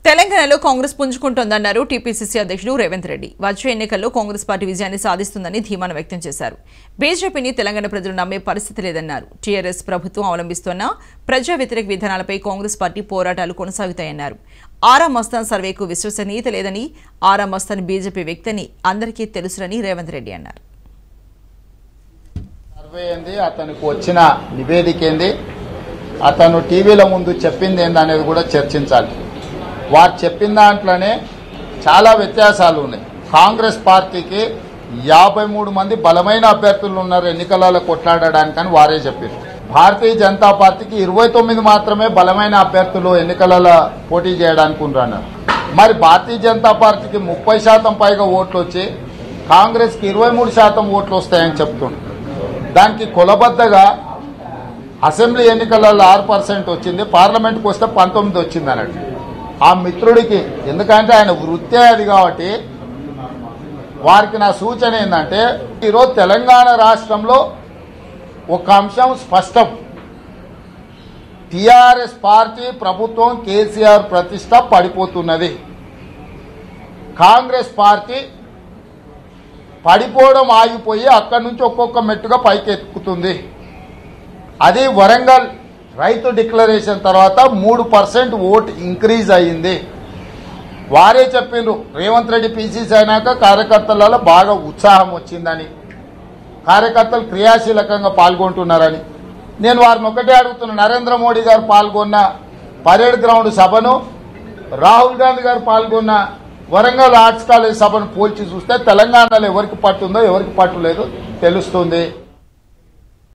తెలంగాణలో కాంగ్రెస్ పుంజుకుంటోందన్నారు టీపీసీసీ అధ్యక్షుడు రేవంత్ రెడ్డి వచ్చే ఎన్నికల్లో కాంగ్రెస్ పార్టీ విజయాన్ని సాధిస్తుందని ధీమాను వ్యక్తం చేశారు బీజేపీని తెలంగాణ ప్రజలు నమ్మే పరిస్థితి లేదన్నారు టీఆర్ఎస్ ప్రభుత్వం అవలంబిస్తున్న ప్రజా వ్యతిరేక విధానాలపై కాంగ్రెస్ పార్టీ పోరాటాలు కొనసాగుతాయన్నారు ఆరా మస్తాన్ సర్వేకు విశ్వసనీయత లేదని ఆరా మస్తాన్ బీజేపీ వ్యక్తిని అందరికీ తెలుసునని రేవంత్ రెడ్డి అన్నారు సర్వే ఏంది అతనికి వచ్చిన నివేదిక ఏంది అతను టీవీల ముందు చెప్పింది ఏంది అనేది కూడా చర్చించాలి వారు చెప్పిన దాంట్లోనే చాలా వ్యత్యాసాలు ఉన్నాయి కాంగ్రెస్ పార్టీకి యాభై మూడు మంది బలమైన అభ్యర్థులు ఉన్నారు ఎన్నికలలో కొట్లాడడానికని వారే చెప్పారు భారతీయ జనతా పార్టీకి ఇరవై తొమ్మిది మాత్రమే బలమైన అభ్యర్థులు ఎన్నికలలో పోటీ చేయడానికి ఉన్నారు మరి భారతీయ జనతా పార్టీకి ముప్పై శాతం పైగా ఓట్లు వచ్చి కాంగ్రెస్కి ఇరవై మూడు శాతం ఓట్లు వస్తాయని చెప్తుండ్రు దానికి కొలబద్దగా అసెంబ్లీ ఎన్నికలలో ఆరు పర్సెంట్ వచ్చింది పార్లమెంట్కి వస్తే పంతొమ్మిది వచ్చింది అన్నట్టు ఆ మిత్రుడికి ఎందుకంటే ఆయన వృత్తే అది కాబట్టి వారికి నా సూచన ఏంటంటే ఈరోజు తెలంగాణ రాష్ట్రంలో ఒక అంశం స్పష్టం టిఆర్ఎస్ పార్టీ ప్రభుత్వం కేసీఆర్ ప్రతిష్ట పడిపోతున్నది కాంగ్రెస్ పార్టీ పడిపోవడం ఆగిపోయి అక్కడి నుంచి ఒక్కొక్క మెట్టుగా పైకి ఎక్కుతుంది అది వరంగల్ రైతు డిక్లరేషన్ తర్వాత మూడు పర్సెంట్ ఓట్ ఇంక్రీజ్ అయ్యింది వారే చెప్పిండ్రు రేవంత్ రెడ్డి పీసీసీ అయినాక కార్యకర్తలలో బాగా ఉత్సాహం వచ్చిందని కార్యకర్తలు క్రియాశీలకంగా పాల్గొంటున్నారని నేను వారిని ఒకటే అడుగుతున్నా నరేంద్ర మోడీ గారు పాల్గొన్న పరేడ్ గ్రౌండ్ సభను రాహుల్ గాంధీ గారు పాల్గొన్న వరంగల్ ఆర్ట్స్ కాలేజ్ సభను పోల్చి చూస్తే తెలంగాణలో ఎవరికి పట్టుందో ఎవరికి పట్టు లేదో తెలుస్తుంది